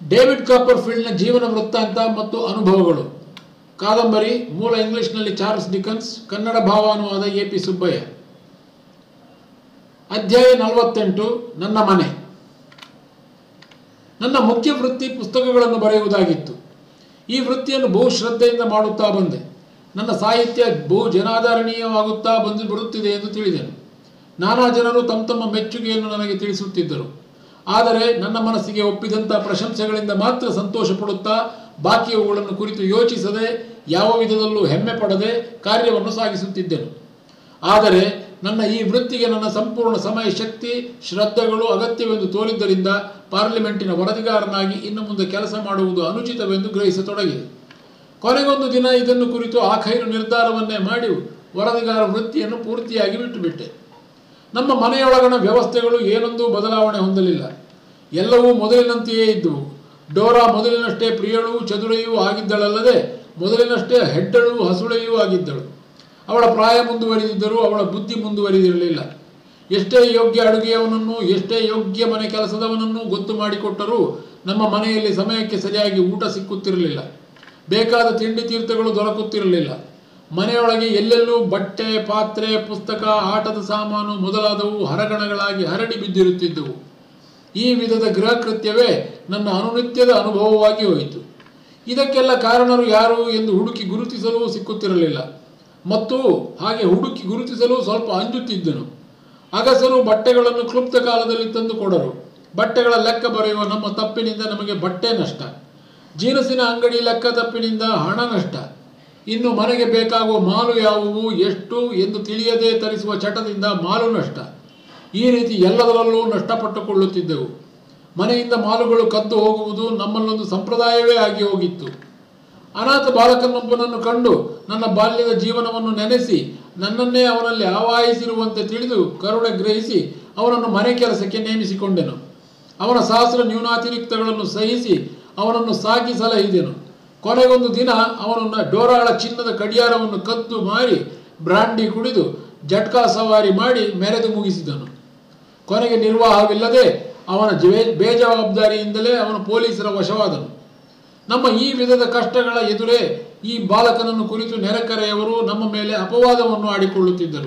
David ಕಾಪರ್ಫೀಲ್ಡ್ನ ಜೀವನ ವೃತ್ತಾಂತ ಮತ್ತು ಅನುಭವಗಳು ಕಾದಂಬರಿ ಮೂಲ ಇಂಗ್ಲಿಷ್ನಲ್ಲಿ ಚಾರ್ಲ್ಸ್ ಡಿಕನ್ಸ್ ಕನ್ನಡ ಭಾವಾನುವಾದ ಎ ಪಿ ಸುಬ್ಬಯ್ಯ ಅಧ್ಯಾಯ ನಲವತ್ತೆಂಟು ನನ್ನ ಮನೆ ನನ್ನ ಮುಖ್ಯ ವೃತ್ತಿ ಪುಸ್ತಕಗಳನ್ನು ಬರೆಯುವುದಾಗಿತ್ತು ಈ ವೃತ್ತಿಯನ್ನು ಬಹು ಶ್ರದ್ಧೆಯಿಂದ ಮಾಡುತ್ತಾ ಬಂದೆ ನನ್ನ ಸಾಹಿತ್ಯ ಬಹು ಜನಾದರಣೀಯವಾಗುತ್ತಾ ಬಂದು ಬರುತ್ತಿದೆ ಎಂದು ತಿಳಿದೆನು ನಾನಾ ಜನರು ತಮ್ಮ ತಮ್ಮ ಮೆಚ್ಚುಗೆಯನ್ನು ನನಗೆ ತಿಳಿಸುತ್ತಿದ್ದರು ಆದರೆ ನನ್ನ ಮನಸ್ಸಿಗೆ ಒಪ್ಪಿದಂಥ ಪ್ರಶಂಸೆಗಳಿಂದ ಮಾತ್ರ ಸಂತೋಷ ಪಡುತ್ತಾ ಬಾಕಿಯವುಗಳನ್ನು ಕುರಿತು ಯೋಚಿಸದೆ ಯಾವ ವಿಧದಲ್ಲೂ ಹೆಮ್ಮೆ ಪಡದೆ ಕಾರ್ಯವನ್ನು ಸಾಗಿಸುತ್ತಿದ್ದೆನು ಆದರೆ ನನ್ನ ಈ ವೃತ್ತಿಗೆ ನನ್ನ ಸಂಪೂರ್ಣ ಸಮಯ ಶಕ್ತಿ ಶ್ರದ್ಧೆಗಳು ಅಗತ್ಯವೆಂದು ತೋರಿದ್ದರಿಂದ ಪಾರ್ಲಿಮೆಂಟಿನ ವರದಿಗಾರನಾಗಿ ಇನ್ನು ಮುಂದೆ ಕೆಲಸ ಮಾಡುವುದು ಅನುಚಿತವೆಂದು ಗ್ರಹಿಸತೊಡಗಿದೆ ಕೊನೆಗೊಂದು ದಿನ ಇದನ್ನು ಕುರಿತು ಆಖೈರು ನಿರ್ಧಾರವನ್ನೇ ಮಾಡಿ ವರದಿಗಾರ ವೃತ್ತಿಯನ್ನು ಪೂರ್ತಿಯಾಗಿ ಬಿಟ್ಟುಬಿಟ್ಟೆ ನಮ್ಮ ಮನೆಯೊಳಗಣ ವ್ಯವಸ್ಥೆಗಳು ಏನೊಂದೂ ಬದಲಾವಣೆ ಹೊಂದಲಿಲ್ಲ ಎಲ್ಲವೂ ಮೊದಲಿನಂತೆಯೇ ಇದ್ದವು ಡೋರಾ ಮೊದಲಿನಷ್ಟೇ ಪ್ರಿಯಳೂ ಚದುರೆಯೂ ಆಗಿದ್ದಳಲ್ಲದೆ ಮೊದಲಿನಷ್ಟೇ ಹೆಡ್ಡಳೂ ಹಸುಳೆಯೂ ಆಗಿದ್ದಳು ಅವಳ ಪ್ರಾಯ ಮುಂದುವರಿದಿದ್ದರೂ ಅವಳ ಬುದ್ಧಿ ಮುಂದುವರಿದಿರಲಿಲ್ಲ ಎಷ್ಟೇ ಯೋಗ್ಯ ಅಡುಗೆಯವನನ್ನು ಎಷ್ಟೇ ಯೋಗ್ಯ ಮನೆ ಕೆಲಸದವನನ್ನು ಗೊತ್ತು ಮಾಡಿಕೊಟ್ಟರೂ ನಮ್ಮ ಮನೆಯಲ್ಲಿ ಸಮಯಕ್ಕೆ ಸರಿಯಾಗಿ ಊಟ ಸಿಕ್ಕುತ್ತಿರಲಿಲ್ಲ ಬೇಕಾದ ತಿಂಡಿ ತೀರ್ಥಗಳು ದೊರಕುತ್ತಿರಲಿಲ್ಲ ಮನೆಯೊಳಗೆ ಎಲ್ಲೆಲ್ಲೂ ಬಟ್ಟೆ ಪಾತ್ರೆ ಪುಸ್ತಕ ಆಟದ ಸಾಮಾನು ಮೊದಲಾದವು ಹರಗಣಗಳಾಗಿ ಹರಡಿ ಬಿದ್ದಿರುತ್ತಿದ್ದವು ಈ ವಿಧದ ಗೃಹ ಕೃತ್ಯವೇ ನನ್ನ ಅನುನಿತ್ಯದ ಅನುಭವವಾಗಿ ಹೋಯಿತು ಇದಕ್ಕೆಲ್ಲ ಕಾರಣರು ಯಾರು ಎಂದು ಹುಡುಕಿ ಗುರುತಿಸಲು ಸಿಕ್ಕುತ್ತಿರಲಿಲ್ಲ ಮತ್ತು ಹಾಗೆ ಹುಡುಕಿ ಗುರುತಿಸಲು ಸ್ವಲ್ಪ ಅಂಜುತ್ತಿದ್ದನು ಅಗಸರು ಬಟ್ಟೆಗಳನ್ನು ಕ್ಲುಪ್ತ ಕಾಲದಲ್ಲಿ ತಂದು ಕೊಡರು ಬಟ್ಟೆಗಳ ಲೆಕ್ಕ ಬರೆಯುವ ನಮ್ಮ ತಪ್ಪಿನಿಂದ ನಮಗೆ ಬಟ್ಟೆ ನಷ್ಟ ಜೀನಸಿನ ಅಂಗಡಿ ಲೆಕ್ಕ ತಪ್ಪಿನಿಂದ ಹಣ ನಷ್ಟ ಇನ್ನು ಮನೆಗೆ ಬೇಕಾಗುವ ಮಾಲು ಯಾವುವು ಎಷ್ಟು ಎಂದು ತಿಳಿಯದೇ ತರಿಸುವ ಚಟದಿಂದ ಮಾಲು ನಷ್ಟ ಈ ರೀತಿ ಎಲ್ಲದರಲ್ಲೂ ನಷ್ಟಪಟ್ಟುಕೊಳ್ಳುತ್ತಿದ್ದೆವು ಮನೆಯಿಂದ ಮಾಲುಗಳು ಕದ್ದು ಹೋಗುವುದು ನಮ್ಮಲ್ಲೊಂದು ಸಂಪ್ರದಾಯವೇ ಆಗಿ ಹೋಗಿತ್ತು ಅನಾಥ ಬಾಲಕನೊಬ್ಬನನ್ನು ಕಂಡು ನನ್ನ ಬಾಲ್ಯದ ಜೀವನವನ್ನು ನೆನೆಸಿ ನನ್ನನ್ನೇ ಅವನಲ್ಲಿ ಆವಾಹಿಸಿರುವಂತೆ ತಿಳಿದು ಕರುಣೆ ಗ್ರಹಿಸಿ ಅವನನ್ನು ಮನೆ ಕೆಲಸಕ್ಕೆ ನೇಮಿಸಿಕೊಂಡೆನು ಅವನ ಸಹಸ್ರ ನ್ಯೂನಾತಿರಿಕ್ತಗಳನ್ನು ಸಹಿಸಿ ಅವನನ್ನು ಸಾಕಿ ಸಲಹಿದೆನು ಕೊನೆಗೊಂದು ದಿನ ಅವನನ್ನು ಡೋರಾಳ ಚಿನ್ನದ ಕಡಿಯಾರವನ್ನು ಕದ್ದು ಮಾರಿ ಬ್ರಾಂಡಿ ಕುಡಿದು ಜಟ್ಕಾ ಸವಾರಿ ಮಾಡಿ ಮೆರೆದು ಮುಗಿಸಿದನು ಕೊನೆಗೆ ನಿರ್ವಾಹವಿಲ್ಲದೆ ಅವನ ಜೇ ಬೇಜವಾಬ್ದಾರಿಯಿಂದಲೇ ಅವನು ಪೊಲೀಸರ ವಶವಾದನು ನಮ್ಮ ಈ ವಿಧದ ಕಷ್ಟಗಳ ಎದುರೇ ಈ ಬಾಲಕನನ್ನು ಕುರಿತು ನೆರೆಕರೆಯವರು ನಮ್ಮ ಮೇಲೆ ಅಪವಾದವನ್ನು ಆಡಿಕೊಳ್ಳುತ್ತಿದ್ದರು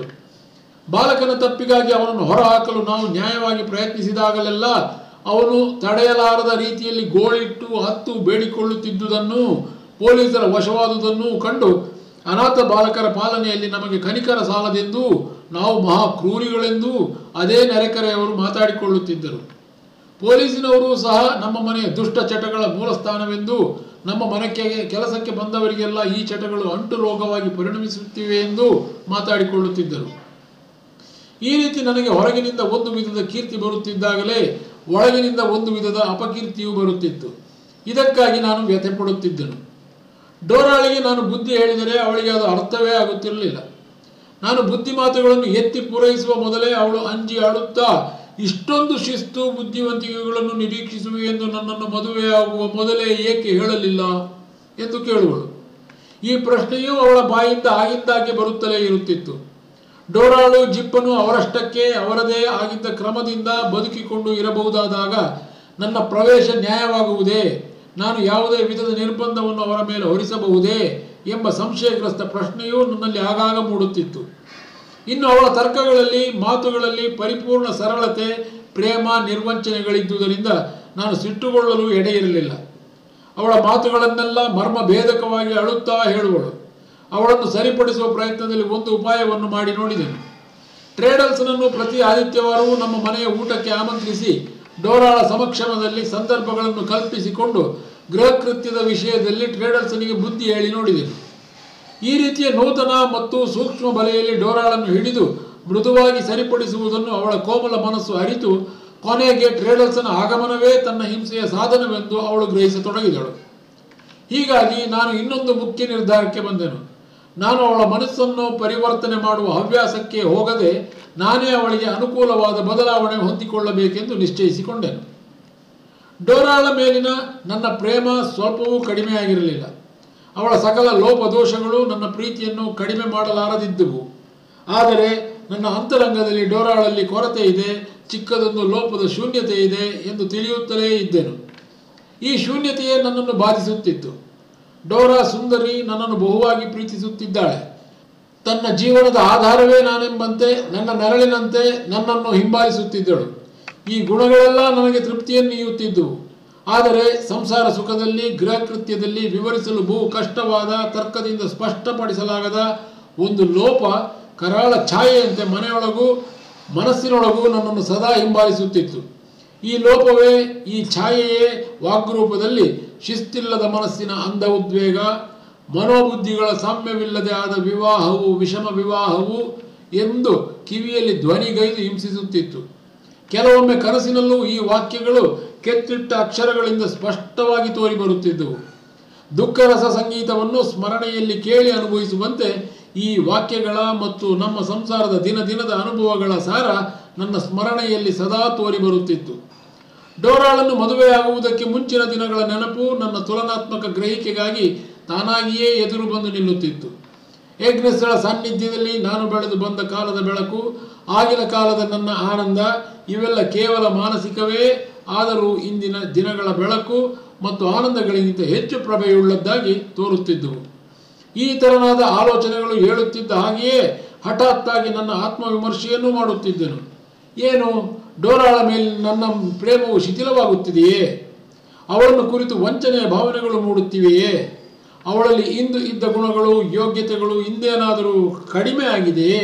ಬಾಲಕನ ತಪ್ಪಿಗಾಗಿ ಅವನನ್ನು ಹೊರಹಾಕಲು ನಾವು ನ್ಯಾಯವಾಗಿ ಪ್ರಯತ್ನಿಸಿದಾಗಲೆಲ್ಲ ಅವನು ತಡೆಯಲಾರದ ರೀತಿಯಲ್ಲಿ ಗೋಳಿಟ್ಟು ಹತ್ತು ಬೇಡಿಕೊಳ್ಳುತ್ತಿದ್ದುದನ್ನು ಪೊಲೀಸರ ವಶವಾದುದನ್ನು ಕಂಡು ಅನಾಥ ಬಾಲಕರ ಪಾಲನೆಯಲ್ಲಿ ನಮಗೆ ಕನಿಕರ ಸಾಲದೆಂದು ನಾವು ಮಹಾ ಕ್ರೂರಿಗಳೆಂದು ಅದೇ ನೆರೆಕರೆಯವರು ಮಾತಾಡಿಕೊಳ್ಳುತ್ತಿದ್ದರು ಪೊಲೀಸಿನವರು ಸಹ ನಮ್ಮ ಮನೆಯ ದುಷ್ಟ ಚಟಗಳ ಮೂಲ ಸ್ಥಾನವೆಂದು ನಮ್ಮ ಮನೆಗೆ ಕೆಲಸಕ್ಕೆ ಬಂದವರಿಗೆಲ್ಲ ಈ ಚಟಗಳು ಅಂಟು ರೋಗವಾಗಿ ಪರಿಣಮಿಸುತ್ತಿವೆ ಎಂದು ಮಾತಾಡಿಕೊಳ್ಳುತ್ತಿದ್ದರು ಈ ರೀತಿ ನನಗೆ ಹೊರಗಿನಿಂದ ಒಂದು ವಿಧದ ಕೀರ್ತಿ ಬರುತ್ತಿದ್ದಾಗಲೇ ಒಳಗಿನಿಂದ ಒಂದು ವಿಧದ ಅಪಕೀರ್ತಿಯೂ ಬರುತ್ತಿತ್ತು ಇದಕ್ಕಾಗಿ ನಾನು ವ್ಯಥೆ ಪಡುತ್ತಿದ್ದೆನು ಡೋರಾಳಿಗೆ ನಾನು ಬುದ್ಧಿ ಹೇಳಿದರೆ ಅವಳಿಗೆ ಅದು ಅರ್ಥವೇ ಆಗುತ್ತಿರಲಿಲ್ಲ ನಾನು ಬುದ್ಧಿ ಮಾತುಗಳನ್ನು ಎತ್ತಿ ಪೂರೈಸುವ ಮೊದಲೇ ಅವಳು ಅಂಜಿ ಆಡುತ್ತಾ ಇಷ್ಟೊಂದು ಶಿಸ್ತು ಬುದ್ಧಿವಂತಿಕೆಗಳನ್ನು ನಿರೀಕ್ಷಿಸುವೆ ಎಂದು ನನ್ನನ್ನು ಮದುವೆಯಾಗುವ ಮೊದಲೇ ಏಕೆ ಹೇಳಲಿಲ್ಲ ಎಂದು ಕೇಳುವಳು ಈ ಪ್ರಶ್ನೆಯೂ ಅವಳ ಬಾಯಿಂದ ಆಗಿದ್ದಾಗೆ ಬರುತ್ತಲೇ ಇರುತ್ತಿತ್ತು ಡೋರಾಳು ಜಿಪ್ಪನು ಅವರಷ್ಟಕ್ಕೆ ಅವರದೇ ಆಗಿದ್ದ ಕ್ರಮದಿಂದ ಬದುಕಿಕೊಂಡು ಇರಬಹುದಾದಾಗ ನನ್ನ ಪ್ರವೇಶ ನ್ಯಾಯವಾಗುವುದೇ ನಾನು ಯಾವುದೇ ವಿಧದ ನಿರ್ಬಂಧವನ್ನು ಅವರ ಮೇಲೆ ಹೊರಿಸಬಹುದೇ ಎಂಬ ಸಂಶಯಗ್ರಸ್ತ ಪ್ರಶ್ನೆಯೂ ನನ್ನಲ್ಲಿ ಆಗಾಗ ಮೂಡುತ್ತಿತ್ತು ಇನ್ನು ಅವಳ ತರ್ಕಗಳಲ್ಲಿ ಮಾತುಗಳಲ್ಲಿ ಪರಿಪೂರ್ಣ ಸರಳತೆ ಪ್ರೇಮ ನಿರ್ವಂಚನೆಗಳಿದ್ದುದರಿಂದ ನಾನು ಸಿಟ್ಟುಗೊಳ್ಳಲು ಎಡೆಯಿರಲಿಲ್ಲ ಅವಳ ಮಾತುಗಳನ್ನೆಲ್ಲ ಮರ್ಮ ಭೇದಕವಾಗಿ ಅಳುತ್ತಾ ಹೇಳುವಳು ಅವಳನ್ನು ಸರಿಪಡಿಸುವ ಪ್ರಯತ್ನದಲ್ಲಿ ಒಂದು ಉಪಾಯವನ್ನು ಮಾಡಿ ನೋಡಿದೆನು ಟ್ರೇಡಲ್ಸ್ನನ್ನು ಪ್ರತಿ ಆದಿತ್ಯವಾರವೂ ನಮ್ಮ ಮನೆಯ ಊಟಕ್ಕೆ ಆಮಂತ್ರಿಸಿ ಡೋರಾಳ ಸಮಕ್ಷಮದಲ್ಲಿ ಸಂದರ್ಭಗಳನ್ನು ಕಲ್ಪಿಸಿಕೊಂಡು ಗೃಹ ಕೃತ್ಯದ ವಿಷಯದಲ್ಲಿ ಟ್ರೇಡಲ್ಸನಿಗೆ ಬುದ್ಧಿ ಹೇಳಿ ನೋಡಿದೆನು ಈ ರೀತಿಯ ನೂತನ ಮತ್ತು ಸೂಕ್ಷ್ಮ ಬಲೆಯಲ್ಲಿ ಡೋರಾಳನ್ನು ಹಿಡಿದು ಮೃದುವಾಗಿ ಸರಿಪಡಿಸುವುದನ್ನು ಅವಳ ಕೋಮಲ ಮನಸ್ಸು ಅರಿತು ಕೊನೆಗೆ ಟ್ರೇಡಲ್ಸನ ಆಗಮನವೇ ತನ್ನ ಹಿಂಸೆಯ ಸಾಧನವೆಂದು ಅವಳು ಗ್ರಹಿಸತೊಡಗಿದಳು ಹೀಗಾಗಿ ನಾನು ಇನ್ನೊಂದು ಮುಖ್ಯ ನಿರ್ಧಾರಕ್ಕೆ ಬಂದೆನು ನಾನು ಅವಳ ಮನಸ್ಸನ್ನು ಪರಿವರ್ತನೆ ಮಾಡುವ ಹವ್ಯಾಸಕ್ಕೆ ಹೋಗದೆ ನಾನೇ ಅವಳಿಗೆ ಅನುಕೂಲವಾದ ಬದಲಾವಣೆ ಹೊಂದಿಕೊಳ್ಳಬೇಕೆಂದು ನಿಶ್ಚಯಿಸಿಕೊಂಡೆನು ಡೋರಾಳ ಮೇಲಿನ ನನ್ನ ಪ್ರೇಮ ಸ್ವಲ್ಪವೂ ಕಡಿಮೆಯಾಗಿರಲಿಲ್ಲ ಅವಳ ಸಕಲ ಲೋಪದೋಷಗಳು ನನ್ನ ಪ್ರೀತಿಯನ್ನು ಕಡಿಮೆ ಮಾಡಲಾರದಿದ್ದುವು ಆದರೆ ನನ್ನ ಅಂತರಂಗದಲ್ಲಿ ಡೋರಾಳಲ್ಲಿ ಕೊರತೆ ಇದೆ ಚಿಕ್ಕದೊಂದು ಲೋಪದ ಶೂನ್ಯತೆ ಇದೆ ಎಂದು ತಿಳಿಯುತ್ತಲೇ ಇದ್ದೆನು ಈ ಶೂನ್ಯತೆಯೇ ನನ್ನನ್ನು ಬಾಧಿಸುತ್ತಿತ್ತು ಡೋರಾ ಸುಂದರಿ ನನ್ನನ್ನು ಬಹುವಾಗಿ ಪ್ರೀತಿಸುತ್ತಿದ್ದಾಳೆ ತನ್ನ ಜೀವನದ ಆಧಾರವೇ ನಾನೆಂಬಂತೆ ನನ್ನ ನೆರಳಿನಂತೆ ನನ್ನನ್ನು ಹಿಂಬಾಲಿಸುತ್ತಿದ್ದಳು ಈ ಗುಣಗಳೆಲ್ಲ ನನಗೆ ತೃಪ್ತಿಯನ್ನು ನೀಯುತ್ತಿದ್ದುವು ಆದರೆ ಸಂಸಾರ ಸುಖದಲ್ಲಿ ಗೃಹ ಕೃತ್ಯದಲ್ಲಿ ವಿವರಿಸಲು ಬಹು ಕಷ್ಟವಾದ ತರ್ಕದಿಂದ ಸ್ಪಷ್ಟಪಡಿಸಲಾಗದ ಒಂದು ಲೋಪ ಕರಾಳ ಛಾಯೆಯಂತೆ ಮನೆಯೊಳಗೂ ಮನಸ್ಸಿನೊಳಗೂ ನನ್ನನ್ನು ಸದಾ ಹಿಂಬಾಲಿಸುತ್ತಿತ್ತು ಈ ಲೋಪವೇ ಈ ಛಾಯೆಯೇ ವಾಗ್ರೂಪದಲ್ಲಿ ಶಿಸ್ತಿಲ್ಲದ ಮನಸ್ಸಿನ ಅಂಧ ಉದ್ವೇಗ ಮನೋಬುದ್ಧಿಗಳ ಸಾಮ್ಯವಿಲ್ಲದೆ ಆದ ವಿವಾಹವು ವಿಷಮ ವಿವಾಹವು ಎಂದು ಕಿವಿಯಲ್ಲಿ ಧ್ವನಿಗೈದು ಹಿಂಸಿಸುತ್ತಿತ್ತು ಕೆಲವೊಮ್ಮೆ ಕನಸಿನಲ್ಲೂ ಈ ವಾಕ್ಯಗಳು ಕೆತ್ತಿಟ್ಟ ಅಕ್ಷರಗಳಿಂದ ಸ್ಪಷ್ಟವಾಗಿ ತೋರಿಬರುತ್ತಿದ್ದವು ದುಃಖರಸ ಸಂಗೀತವನ್ನು ಸ್ಮರಣೆಯಲ್ಲಿ ಕೇಳಿ ಅನುಭವಿಸುವಂತೆ ಈ ವಾಕ್ಯಗಳ ಮತ್ತು ನಮ್ಮ ಸಂಸಾರದ ದಿನ ದಿನದ ಅನುಭವಗಳ ಸಾರ ನನ್ನ ಸ್ಮರಣೆಯಲ್ಲಿ ಸದಾ ತೋರಿ ಬರುತ್ತಿತ್ತು ಡೋರಾಳನ್ನು ಮದುವೆಯಾಗುವುದಕ್ಕೆ ಮುಂಚಿನ ದಿನಗಳ ನೆನಪು ನನ್ನ ತುಲನಾತ್ಮಕ ಗ್ರಹಿಕೆಗಾಗಿ ತಾನಾಗಿಯೇ ಎದುರು ಬಂದು ನಿಲ್ಲುತ್ತಿತ್ತು ಏಗ್ನೆಸ್ಗಳ ಸಾನ್ನಿಧ್ಯದಲ್ಲಿ ನಾನು ಬೆಳೆದು ಬಂದ ಕಾಲದ ಬೆಳಕು ಆಗಿನ ಕಾಲದ ನನ್ನ ಆನಂದ ಇವೆಲ್ಲ ಕೇವಲ ಮಾನಸಿಕವೇ ಆದರೂ ಇಂದಿನ ದಿನಗಳ ಬೆಳಕು ಮತ್ತು ಆನಂದಗಳಿಗಿಂತ ಹೆಚ್ಚು ಪ್ರಭೆಯುಳ್ಳದ್ದಾಗಿ ತೋರುತ್ತಿದ್ದವು ಈ ತೆರನಾದ ಆಲೋಚನೆಗಳು ಹೇಳುತ್ತಿದ್ದ ಹಾಗೆಯೇ ಹಠಾತ್ತಾಗಿ ನನ್ನ ಆತ್ಮವಿಮರ್ಶೆಯನ್ನು ಮಾಡುತ್ತಿದ್ದೆನು ಏನು ಡೋರಾಳ ಮೇಲೆ ನನ್ನ ಪ್ರೇಮವು ಶಿಥಿಲವಾಗುತ್ತಿದೆಯೇ ಅವಳನ್ನು ಕುರಿತು ವಂಚನೆಯ ಭಾವನೆಗಳು ಮೂಡುತ್ತಿವೆಯೇ ಅವಳಲ್ಲಿ ಇಂದು ಇದ್ದ ಗುಣಗಳು ಯೋಗ್ಯತೆಗಳು ಇಂದೇನಾದರೂ ಕಡಿಮೆ ಆಗಿದೆಯೇ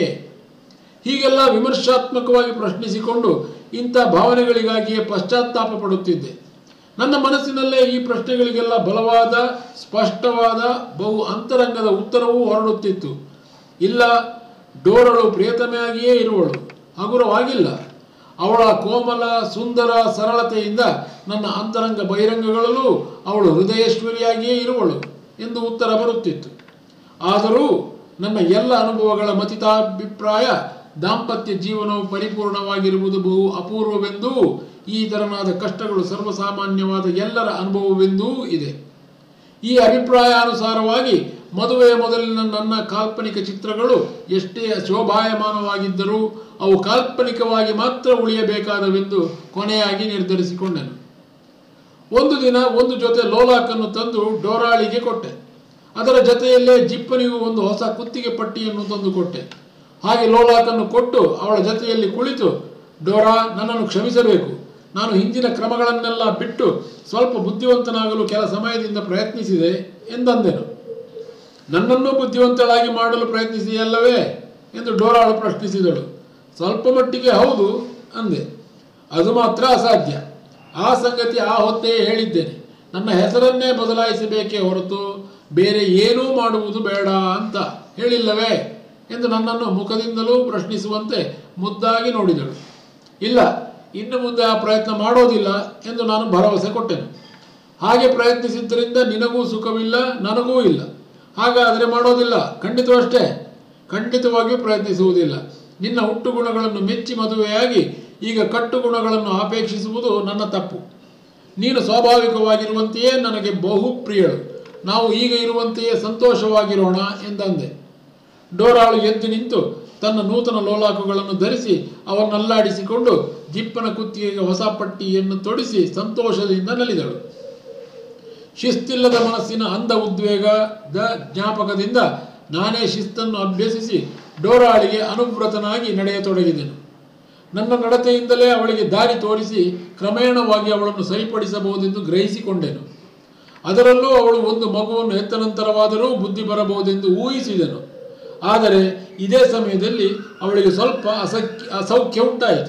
ಹೀಗೆಲ್ಲ ವಿಮರ್ಶಾತ್ಮಕವಾಗಿ ಪ್ರಶ್ನಿಸಿಕೊಂಡು ಇಂಥ ಭಾವನೆಗಳಿಗಾಗಿಯೇ ಪಶ್ಚಾತ್ತಾಪ ಪಡುತ್ತಿದ್ದೆ ನನ್ನ ಮನಸ್ಸಿನಲ್ಲೇ ಈ ಪ್ರಶ್ನೆಗಳಿಗೆಲ್ಲ ಬಲವಾದ ಸ್ಪಷ್ಟವಾದ ಬಹು ಅಂತರಂಗದ ಉತ್ತರವೂ ಹೊರಡುತ್ತಿತ್ತು ಇಲ್ಲ ಡೋರಳು ಪ್ರಿಯತಮೆಯಾಗಿಯೇ ಇರುವಳು ಹಗುರವಾಗಿಲ್ಲ ಅವಳ ಕೋಮಲ ಸುಂದರ ಸರಳತೆಯಿಂದ ನನ್ನ ಅಂತರಂಗ ಬಹಿರಂಗಗಳಲ್ಲೂ ಅವಳು ಹೃದಯೇಶ್ವರಿಯಾಗಿಯೇ ಇರುವಳು ಎಂದು ಉತ್ತರ ಬರುತ್ತಿತ್ತು ಆದರೂ ನನ್ನ ಎಲ್ಲ ಅನುಭವಗಳ ಮತಿತಾಭಿಪ್ರಾಯ ದಾಂಪತ್ಯ ಜೀವನವು ಪರಿಪೂರ್ಣವಾಗಿರುವುದು ಬಹು ಅಪೂರ್ವವೆಂದೂ ಈ ತೆರನಾದ ಕಷ್ಟಗಳು ಸರ್ವಸಾಮಾನ್ಯವಾದ ಎಲ್ಲರ ಅನುಭವವೆಂದೂ ಇದೆ ಈ ಅಭಿಪ್ರಾಯಾನುಸಾರವಾಗಿ ಮದುವೆಯ ಮೊದಲಿನ ನನ್ನ ಕಾಲ್ಪನಿಕ ಚಿತ್ರಗಳು ಎಷ್ಟೇ ಶೋಭಾಯಮಾನವಾಗಿದ್ದರೂ ಅವು ಕಾಲ್ಪನಿಕವಾಗಿ ಮಾತ್ರ ಉಳಿಯಬೇಕಾದವೆಂದು ಕೊನೆಯಾಗಿ ನಿರ್ಧರಿಸಿಕೊಂಡೆನು ಒಂದು ದಿನ ಒಂದು ಜೊತೆ ಲೋಲಾಕನ್ನು ತಂದು ಡೋರಾಳಿಗೆ ಕೊಟ್ಟೆ ಅದರ ಜೊತೆಯಲ್ಲೇ ಜಿಪ್ಪನಿಗೂ ಒಂದು ಹೊಸ ಕುತ್ತಿಗೆ ಪಟ್ಟಿಯನ್ನು ತಂದು ಕೊಟ್ಟೆ ಹಾಗೆ ಲೋಲಾಕನ್ನು ಕೊಟ್ಟು ಅವಳ ಜೊತೆಯಲ್ಲಿ ಕುಳಿತು ಡೋರಾ ನನ್ನನ್ನು ಕ್ಷಮಿಸಬೇಕು ನಾನು ಹಿಂದಿನ ಕ್ರಮಗಳನ್ನೆಲ್ಲ ಬಿಟ್ಟು ಸ್ವಲ್ಪ ಬುದ್ಧಿವಂತನಾಗಲು ಕೆಲ ಸಮಯದಿಂದ ಪ್ರಯತ್ನಿಸಿದೆ ಎಂದಂದೆನು ನನ್ನನ್ನು ಬುದ್ಧಿವಂತಳಾಗಿ ಮಾಡಲು ಪ್ರಯತ್ನಿಸಿಯಲ್ಲವೇ ಎಂದು ಡೋರಾಳು ಪ್ರಶ್ನಿಸಿದಳು ಸ್ವಲ್ಪ ಮಟ್ಟಿಗೆ ಹೌದು ಅಂದೆ ಅದು ಮಾತ್ರ ಅಸಾಧ್ಯ ಆ ಸಂಗತಿ ಆ ಹೊತ್ತೇ ಹೇಳಿದ್ದೇನೆ ನನ್ನ ಹೆಸರನ್ನೇ ಬದಲಾಯಿಸಬೇಕೇ ಹೊರತು ಬೇರೆ ಏನೂ ಮಾಡುವುದು ಬೇಡ ಅಂತ ಹೇಳಿಲ್ಲವೇ ಎಂದು ನನ್ನನ್ನು ಮುಖದಿಂದಲೂ ಪ್ರಶ್ನಿಸುವಂತೆ ಮುದ್ದಾಗಿ ನೋಡಿದಳು ಇಲ್ಲ ಇನ್ನು ಮುಂದೆ ಆ ಪ್ರಯತ್ನ ಮಾಡೋದಿಲ್ಲ ಎಂದು ನಾನು ಭರವಸೆ ಕೊಟ್ಟೆನು ಹಾಗೆ ಪ್ರಯತ್ನಿಸಿದ್ದರಿಂದ ನಿನಗೂ ಸುಖವಿಲ್ಲ ನನಗೂ ಇಲ್ಲ ಹಾಗಾದರೆ ಮಾಡೋದಿಲ್ಲ ಖಂಡಿತವಷ್ಟೇ ಖಂಡಿತವಾಗಿಯೂ ಪ್ರಯತ್ನಿಸುವುದಿಲ್ಲ ನಿನ್ನ ಹುಟ್ಟು ಗುಣಗಳನ್ನು ಮೆಚ್ಚಿ ಮದುವೆಯಾಗಿ ಈಗ ಕಟ್ಟು ಗುಣಗಳನ್ನು ಅಪೇಕ್ಷಿಸುವುದು ನನ್ನ ತಪ್ಪು ನೀನು ಸ್ವಾಭಾವಿಕವಾಗಿರುವಂತೆಯೇ ನನಗೆ ಬಹು ಪ್ರಿಯಳು ನಾವು ಈಗ ಇರುವಂತೆಯೇ ಸಂತೋಷವಾಗಿರೋಣ ಎಂದಂದೆ ಡೋರಾಳು ಎದ್ದು ನಿಂತು ತನ್ನ ನೂತನ ಲೋಲಾಕುಗಳನ್ನು ಧರಿಸಿ ಅವನ್ನಲ್ಲಾಡಿಸಿಕೊಂಡು ಜಿಪ್ಪನ ಕುತ್ತಿಗೆಗೆ ಹೊಸ ಪಟ್ಟಿಯನ್ನು ತೊಡಿಸಿ ಸಂತೋಷದಿಂದ ನಲಿದಳು ಶಿಸ್ತಿಲ್ಲದ ಮನಸ್ಸಿನ ಅಂಧ ಉದ್ವೇಗದ ಜ್ಞಾಪಕದಿಂದ ನಾನೇ ಶಿಸ್ತನ್ನು ಅಭ್ಯಸಿಸಿ ಡೋರಾಳಿಗೆ ಅನುವ್ರತನಾಗಿ ನಡೆಯತೊಡಗಿದೆನು ನನ್ನ ನಡತೆಯಿಂದಲೇ ಅವಳಿಗೆ ದಾರಿ ತೋರಿಸಿ ಕ್ರಮೇಣವಾಗಿ ಅವಳನ್ನು ಸರಿಪಡಿಸಬಹುದೆಂದು ಗ್ರಹಿಸಿಕೊಂಡೆನು ಅದರಲ್ಲೂ ಅವಳು ಒಂದು ಮಗುವನ್ನು ಹೆತ್ತ ನಂತರವಾದರೂ ಬುದ್ಧಿ ಬರಬಹುದೆಂದು ಊಹಿಸಿದೆನು ಆದರೆ ಇದೇ ಸಮಯದಲ್ಲಿ ಅವಳಿಗೆ ಸ್ವಲ್ಪ ಅಸಖ್ಯ ಅಸೌಖ್ಯ ಉಂಟಾಯಿತು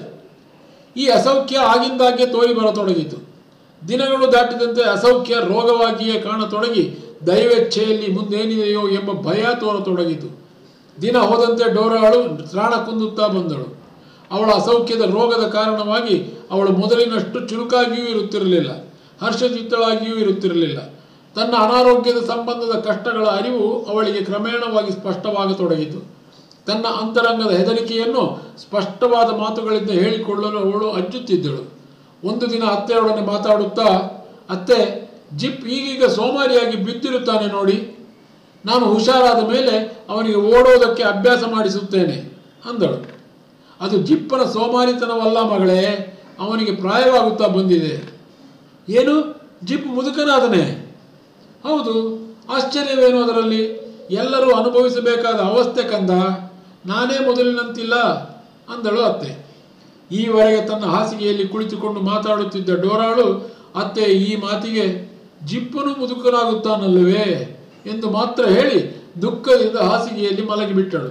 ಈ ಅಸೌಖ್ಯ ಆಗಿಂದಾಗ್ಗೆ ತೋರಿ ಬರತೊಡಗಿತು ದಿನಗಳು ದಾಟಿದಂತೆ ಅಸೌಖ್ಯ ರೋಗವಾಗಿಯೇ ಕಾಣತೊಡಗಿ ದೈವೇಚ್ಛೆಯಲ್ಲಿ ಮುಂದೇನಿದೆಯೋ ಎಂಬ ಭಯ ತೋರತೊಡಗಿತು ದಿನ ಹೋದಂತೆ ಡೋರಾಳು ತ್ರಾಣ ಕುಂದುತ್ತಾ ಬಂದಳು ಅವಳ ಅಸೌಖ್ಯದ ರೋಗದ ಕಾರಣವಾಗಿ ಅವಳು ಮೊದಲಿನಷ್ಟು ಚುರುಕಾಗಿಯೂ ಇರುತ್ತಿರಲಿಲ್ಲ ಹರ್ಷಚಿತ್ತಳಾಗಿಯೂ ಇರುತ್ತಿರಲಿಲ್ಲ ತನ್ನ ಅನಾರೋಗ್ಯದ ಸಂಬಂಧದ ಕಷ್ಟಗಳ ಅರಿವು ಅವಳಿಗೆ ಕ್ರಮೇಣವಾಗಿ ಸ್ಪಷ್ಟವಾಗತೊಡಗಿತು ತನ್ನ ಅಂತರಂಗದ ಹೆದರಿಕೆಯನ್ನು ಸ್ಪಷ್ಟವಾದ ಮಾತುಗಳಿಂದ ಹೇಳಿಕೊಳ್ಳಲು ಅವಳು ಅಂಜುತ್ತಿದ್ದಳು ಒಂದು ದಿನ ಅತ್ತೆಯೊಡನೆ ಮಾತಾಡುತ್ತಾ ಅತ್ತೆ ಜಿಪ್ ಈಗೀಗ ಸೋಮಾರಿಯಾಗಿ ಬಿದ್ದಿರುತ್ತಾನೆ ನೋಡಿ ನಾನು ಹುಷಾರಾದ ಮೇಲೆ ಅವನಿಗೆ ಓಡೋದಕ್ಕೆ ಅಭ್ಯಾಸ ಮಾಡಿಸುತ್ತೇನೆ ಅಂದಳು ಅದು ಜಿಪ್ಪನ ಸೋಮಾರಿತನವಲ್ಲ ಮಗಳೇ ಅವನಿಗೆ ಪ್ರಾಯವಾಗುತ್ತಾ ಬಂದಿದೆ ಏನು ಜಿಪ್ ಮುದುಕನಾದನೆ ಹೌದು ಆಶ್ಚರ್ಯವೇನು ಅದರಲ್ಲಿ ಎಲ್ಲರೂ ಅನುಭವಿಸಬೇಕಾದ ಅವಸ್ಥೆ ಕಂದ ನಾನೇ ಮೊದಲಿನಂತಿಲ್ಲ ಅಂದಳು ಅತ್ತೆ ಈವರೆಗೆ ತನ್ನ ಹಾಸಿಗೆಯಲ್ಲಿ ಕುಳಿತುಕೊಂಡು ಮಾತಾಡುತ್ತಿದ್ದ ಡೋರಾಳು ಅತ್ತೆ ಈ ಮಾತಿಗೆ ಜಿಪ್ಪನು ಮುದುಕನಾಗುತ್ತಾನಲ್ಲವೇ ಎಂದು ಮಾತ್ರ ಹೇಳಿ ದುಃಖದಿಂದ ಹಾಸಿಗೆಯಲ್ಲಿ ಮಲಗಿಬಿಟ್ಟಳು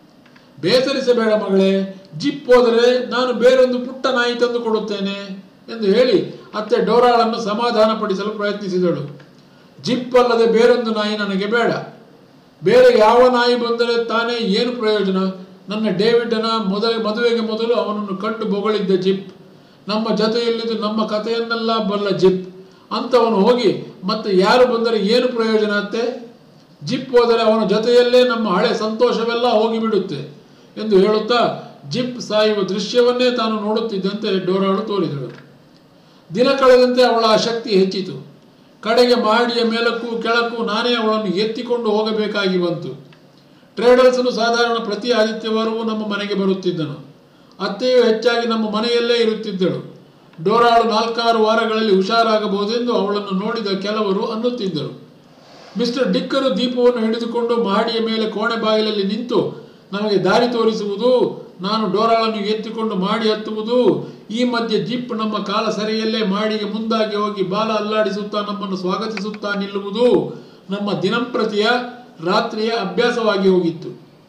ಬೇಸರಿಸಬೇಡ ಮಗಳೇ ಜಿಪ್ ಹೋದರೆ ನಾನು ಬೇರೊಂದು ಪುಟ್ಟ ನಾಯಿ ತಂದು ಕೊಡುತ್ತೇನೆ ಎಂದು ಹೇಳಿ ಅತ್ತೆ ಡೋರಾಳನ್ನು ಸಮಾಧಾನಪಡಿಸಲು ಪ್ರಯತ್ನಿಸಿದಳು ಜಿಪ್ ಅಲ್ಲದೆ ಬೇರೊಂದು ನಾಯಿ ನನಗೆ ಬೇಡ ಬೇರೆ ಯಾವ ನಾಯಿ ಬಂದರೆ ತಾನೇ ಏನು ಪ್ರಯೋಜನ ನನ್ನ ಡೇವಿಡ್ನ ಮೊದಲ ಮದುವೆಗೆ ಮೊದಲು ಅವನನ್ನು ಕಂಡು ಬೊಗಳಿದ್ದ ಜಿಪ್ ನಮ್ಮ ಜೊತೆಯಲ್ಲಿದ್ದು ನಮ್ಮ ಕಥೆಯನ್ನೆಲ್ಲ ಬಲ್ಲ ಜಿಪ್ ಅಂತವನು ಹೋಗಿ ಮತ್ತೆ ಯಾರು ಬಂದರೆ ಏನು ಪ್ರಯೋಜನ ಅತ್ತೆ ಜಿಪ್ ಹೋದರೆ ಅವನ ಜೊತೆಯಲ್ಲೇ ನಮ್ಮ ಹಳೆ ಸಂತೋಷವೆಲ್ಲ ಹೋಗಿಬಿಡುತ್ತೆ ಎಂದು ಹೇಳುತ್ತಾ ಜಿಪ್ ಸಾಯುವ ದೃಶ್ಯವನ್ನೇ ತಾನು ನೋಡುತ್ತಿದ್ದಂತೆ ಡೋರಾಳು ತೋರಿದಳು ದಿನ ಕಳೆದಂತೆ ಅವಳ ಆಸಕ್ತಿ ಹೆಚ್ಚಿತು ಕಡೆಗೆ ಮಹಡಿಯ ಮೇಲಕ್ಕೂ ಕೆಳಕ್ಕೂ ನಾನೇ ಅವಳನ್ನು ಎತ್ತಿಕೊಂಡು ಹೋಗಬೇಕಾಗಿ ಬಂತು ಟ್ರೇಡರ್ಸನು ಸಾಧಾರಣ ಪ್ರತಿ ಆದಿತ್ಯವಾರವೂ ನಮ್ಮ ಮನೆಗೆ ಬರುತ್ತಿದ್ದನು ಅತ್ತೆಯು ಹೆಚ್ಚಾಗಿ ನಮ್ಮ ಮನೆಯಲ್ಲೇ ಇರುತ್ತಿದ್ದಳು ಡೋರಾಳು ನಾಲ್ಕಾರು ವಾರಗಳಲ್ಲಿ ಹುಷಾರಾಗಬಹುದೆಂದು ಅವಳನ್ನು ನೋಡಿದ ಕೆಲವರು ಅನ್ನುತ್ತಿದ್ದರು ಮಿಸ್ಟರ್ ಡಿಕ್ಕರು ದೀಪವನ್ನು ಹಿಡಿದುಕೊಂಡು ಮಹಡಿಯ ಮೇಲೆ ಕೋಣೆ ಬಾಗಿಲಲ್ಲಿ ನಿಂತು ನಮಗೆ ದಾರಿ ತೋರಿಸುವುದು ನಾನು ಡೋರಾಳನ್ನು ಎತ್ತಿಕೊಂಡು ಮಾಡಿ ಹತ್ತುವುದು ಈ ಮಧ್ಯೆ ಜಿಪ್ ನಮ್ಮ ಕಾಲ ಸರಿಯಲ್ಲೇ ಮಾಡಿಗೆ ಮುಂದಾಗಿ ಹೋಗಿ ಬಾಲ ಅಲ್ಲಾಡಿಸುತ್ತಾ ನಮ್ಮನ್ನು ಸ್ವಾಗತಿಸುತ್ತಾ ನಿಲ್ಲುವುದು ನಮ್ಮ ದಿನಂಪ್ರತಿಯ ರಾತ್ರಿಯ ಅಭ್ಯಾಸವಾಗಿ ಹೋಗಿತ್ತು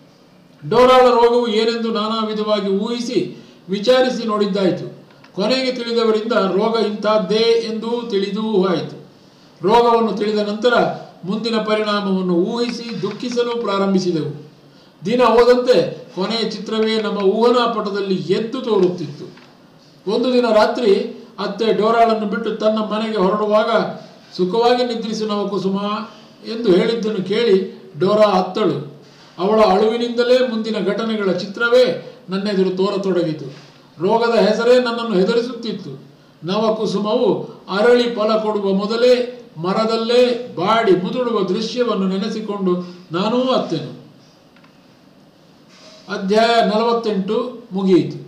ಡೋರಾಳ ರೋಗವು ಏನೆಂದು ನಾನಾ ವಿಧವಾಗಿ ಊಹಿಸಿ ವಿಚಾರಿಸಿ ನೋಡಿದ್ದಾಯಿತು ಕೊನೆಗೆ ತಿಳಿದವರಿಂದ ರೋಗ ಇಂಥದ್ದೇ ಎಂದು ತಿಳಿದೂ ಆಯಿತು ರೋಗವನ್ನು ತಿಳಿದ ನಂತರ ಮುಂದಿನ ಪರಿಣಾಮವನ್ನು ಊಹಿಸಿ ದುಃಖಿಸಲು ಪ್ರಾರಂಭಿಸಿದೆವು ದಿನ ಹೋದಂತೆ ಕೊನೆಯ ಚಿತ್ರವೇ ನಮ್ಮ ಊಹನಾ ಪಟದಲ್ಲಿ ಎದ್ದು ತೋರುತ್ತಿತ್ತು ಒಂದು ದಿನ ರಾತ್ರಿ ಅತ್ತೆ ಡೋರಾಳನ್ನು ಬಿಟ್ಟು ತನ್ನ ಮನೆಗೆ ಹೊರಡುವಾಗ ಸುಖವಾಗಿ ನಿದ್ರಿಸು ನವ ಕುಸುಮ ಎಂದು ಹೇಳಿದ್ದನ್ನು ಕೇಳಿ ಡೋರಾ ಅತ್ತಳು ಅವಳ ಅಳುವಿನಿಂದಲೇ ಮುಂದಿನ ಘಟನೆಗಳ ಚಿತ್ರವೇ ನನ್ನೆದುರು ತೋರತೊಡಗಿತು ರೋಗದ ಹೆಸರೇ ನನ್ನನ್ನು ಹೆದರಿಸುತ್ತಿತ್ತು ನವಕುಸುಮವು ಅರಳಿ ಫಲ ಕೊಡುವ ಮೊದಲೇ ಮರದಲ್ಲೇ ಬಾಡಿ ಮುದುಡುವ ದೃಶ್ಯವನ್ನು ನೆನೆಸಿಕೊಂಡು ನಾನೂ ಅತ್ತೆನು ಅಧ್ಯಾಯ ನಲವತ್ತೆಂಟು ಮುಗಿಯಿತು